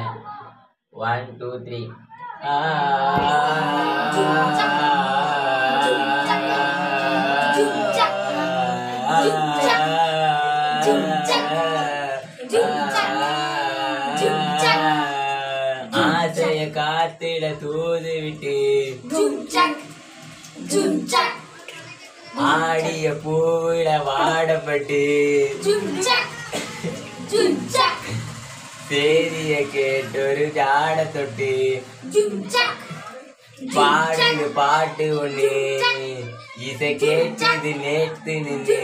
one two three ஆசைய காத்திட தூது விட்டு ஆடிய பூவில வாடப்பட்டு சேதிய கேட்டொரு ஜாட தொட்டு பாடுது பாட்டு ஒண்ணு இசை கேட்டது நேத்து நின்று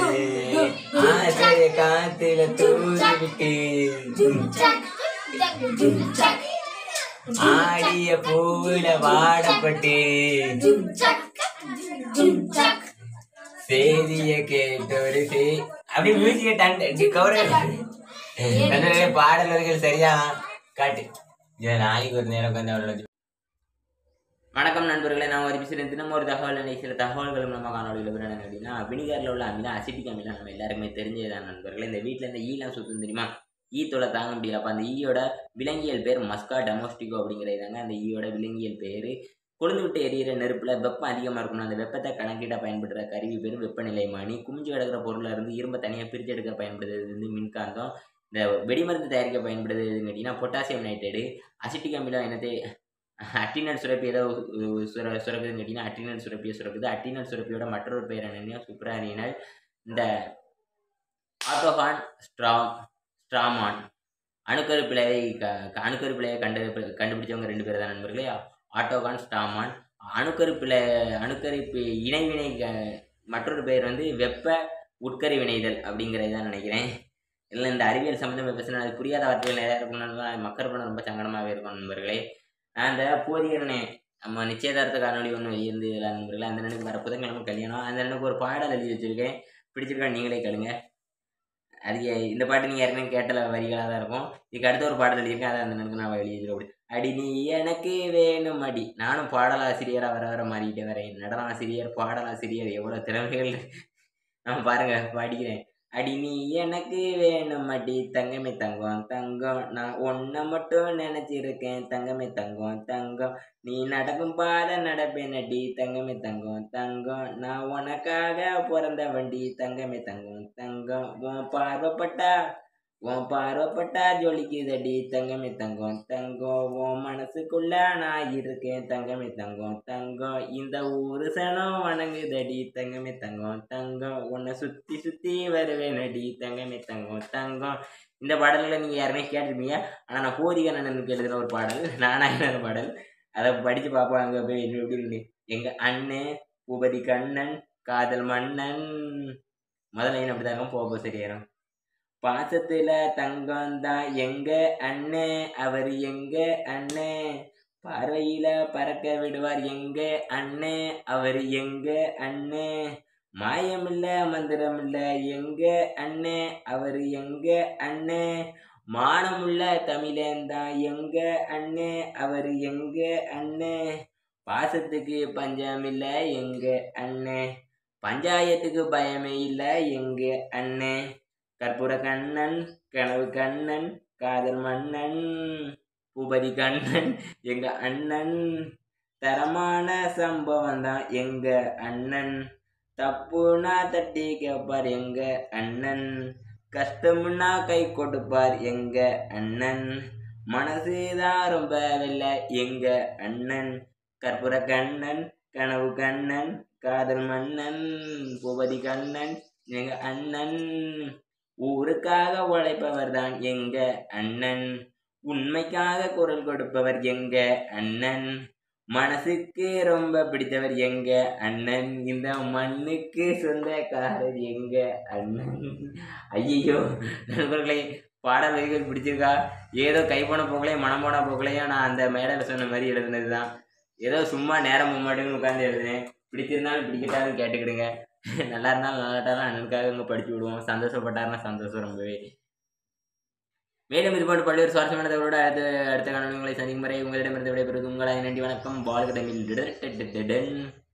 ஆசைய காத்துல தூது விட்டு ஆடிய பூவில வாடப்பட்டு சேதிய கேட்டொரு சே அப்படி மியூசிக்க டன் கௌரவ நண்பர்களே பாடலர்கள் சரியா காட்டு இதை நாளைக்கு ஒரு நேரம் உட்காந்து அவ்வளோ வணக்கம் நண்பர்களே நான் ஒரு பேசுகிறேன் தினம் ஒரு தகவல் நினை சில தகவல்களும் நம்ம காணொலியில் விரும்பினேன் அப்படின்னா வினிகரில் உள்ள அமிலா அசிட்டிக் அமிலா நம்ம எல்லாருக்குமே தெரிஞ்சதுதான் நண்பர்களே இந்த வீட்டில் இந்த ஈலாம் சுத்தம் தெரியுமா ஈ தொலை தாங்க முடியல அப்போ அந்த ஈயோட விலங்கியல் பேர் மஸ்கா டொமஸ்டிகோ அப்படிங்கிறது தாங்க அந்த ஈயோட விலங்கியல் பேர் கொழுந்து விட்டு எரியிற நெருப்பில் வெப்பம் அதிகமாக இருக்கணும் அந்த வெப்பத்தை கணக்கிட பயன்படுற கருவி பேர் வெப்பநிலைமானி குமிஞ்சு கிடக்கிற பொருளில் இருந்து இரும்பை தனியாக பிரித்து எடுக்க பயன்படுறது வந்து மின்காந்தம் இந்த வெடிமருந்து தயாரிக்க பயன்படுது எதுன்னு கேட்டிங்கன்னா பொட்டாசியம் நைட்ரேடு அசிட்டிக் அமிலம் என்னத்தை அட்டினட் சுரப்பி ஏதோ சுர சுரக்குதுன்னு கேட்டிங்கன்னா அட்டினட் சுரப்பியை சுரக்குது அட்டினட் சுரப்பியோட மற்றொரு பேர் என்னன்னா சுப்ரானினால் இந்த ஆட்டோகான் ஸ்ட்ராம் ஸ்ட்ராமான் அணுக்கரு பிழையை க க- அணுக்கரு பிழையை கண்டு கண்டுபிடிச்சவங்க ரெண்டு பேர் தான் நண்பர்களே ஆட்டோகான் ஸ்டாமான் அணுக்கரு பிழை அணுக்கரு பி- இணைவினை க- மற்றொரு பெயர் வந்து வெப்ப உட்கரி வினைதல் அப்படிங்கிறது தான் நினைக்கிறேன் இல்லை இந்த அறிவியல் சம்மந்தமாக பேசினா அது புரியாத வார்த்தைகள் நிறையா இருக்கணும்னு அது மக்கள் பண்ண ரொம்ப சங்கடமாகவே இருக்கும் நண்பர்களே நான் அந்த போதியனே நம்ம நிச்சயதார்த்த காணொலி ஒன்று இருந்து நண்பர்களே அந்த நினைக்கு வர புதன்கிழமை கல்யாணம் அந்த நினைக்கு ஒரு பாடல் எழுதி வச்சிருக்கேன் பிடிச்சிருக்கா நீங்களே கேளுங்க அது ஏ- இந்த பாட்டு நீங்கள் ஏற்கனவே கேட்டல வரிகளாக தான் இருக்கும் இதுக்கு அடுத்த ஒரு பாடல் எழுதியிருக்கேன் அதை அந்த நினைக்கு நான் எழுதி வச்சிருக்கேன் அப்படி அடி நீ எனக்கு வேணும் அடி நானும் பாடலாசிரியராக வர வர மாறிக்கிட்டே வரேன் நடனாசிரியர் பாடலாசிரியர் எவ்வளோ திறமைகள் நம்ம பாருங்க படிக்கிறேன் அடி நீ எனக்கு வேணும் அடி தங்கமே தங்கம் தங்கம் நான் ஒன்றை மட்டும் நினைச்சிருக்கேன் தங்கமே தங்கம் தங்கம் நீ நடக்கும் பாதை நடப்பேன் அடி தங்கமே தங்கம் தங்கம் நான் உனக்காக பிறந்த வண்டி தங்கமே தங்கம் தங்கம் உன் பார்வைப்பட்டா உன் பார்வைப்பட்டா ஜொலிக்குதடி தங்கமே தங்கம் தங்கம் உன் மனசுக்குள்ள நான் இருக்கேன் தங்கமே தங்கம் தங்கம் இந்த ஊரு சனம் வணங்குதடி தங்கமே தங்கம் தங்கம் உன்னை சுத்தி சுத்தி வருவேனடி தங்கமே தங்கம் தங்கம் இந்த பாடல்களை நீங்கள் யாருமே கேட்டிருப்பீங்க ஆனால் நான் போதிக நன்னனுக்கு எழுதுன ஒரு பாடல் நானா எழுதுன பாடல் அதை படித்து பார்ப்போம் அங்கே போய் எப்படி எப்படி இருக்கு எங்கள் அண்ணன் பூபதி கண்ணன் காதல் மன்னன் முதல்ல என்ன அப்படி தாங்க போக சரியாயிரும் பாசத்துல தங்கம் தான் எங்க அண்ணன் அவர் எங்க அண்ணன் பார்வையில பறக்க விடுவார் எங்க அண்ணன் அவர் எங்க அண்ணன் மாயமில்ல மந்திரமில்ல எங்க அண்ணன் அவர் எங்க அண்ணன் மானமுள்ள தமிழன்தான் எங்க அண்ணன் அவர் எங்க அண்ணன் பாசத்துக்கு பஞ்சமில்ல எங்க அண்ணன் பஞ்சாயத்துக்கு பயமே இல்ல எங்க அண்ணன் கற்பூர கண்ணன் கனவு கண்ணன் காதல் மன்னன் பூபதி கண்ணன் எங்க அண்ணன் தரமான சம்பவம் தான் எங்க அண்ணன் தப்புனா தட்டி கேட்பார் எங்க அண்ணன் கஷ்டம்னா கை கொடுப்பார் எங்க அண்ணன் மனசுதான் ரொம்ப வெள்ள எங்க அண்ணன் கற்பூர கண்ணன் கனவு கண்ணன் காதல் மன்னன் பூபதி கண்ணன் எங்க அண்ணன் ஊருக்காக உழைப்பவர் தான் எங்க அண்ணன் உண்மைக்காக குரல் கொடுப்பவர் எங்க அண்ணன் மனசுக்கு ரொம்ப பிடித்தவர் எங்க அண்ணன் இந்த மண்ணுக்கு சொந்தக்காரர் எங்க அண்ணன் ஐயோ நண்பர்களே பாடல் வரிகள் பிடிச்சிருக்கா ஏதோ கை போன போகலையும் மனம் போன போகலையும் நான் அந்த மேடையில் சொன்ன மாதிரி எழுதுனது தான் ஏதோ சும்மா நேரம் முன்னாடின்னு உட்காந்து எழுதுனேன் பிடிச்சிருந்தாலும் பிடிக்கட்டாலும் கேட்டுக்கிடுங்க நல்லா இருந்தாலும் நல்லாட்டாலும் அண்ணனுக்காக இங்கே படிச்சு விடுவோம் சந்தோஷப்பட்டாருன்னா சந்தோஷம் ரொம்பவே மேலும் இது போன்ற பல்வேறு சுவாரஸ்யமான தகவலோட அடுத்த அடுத்த காணொலிகளை சந்திக்கும் வரை உங்களிடமிருந்து விடைபெறுவது உங்களாக நன்றி வணக்கம் வாழ்க தமிழ்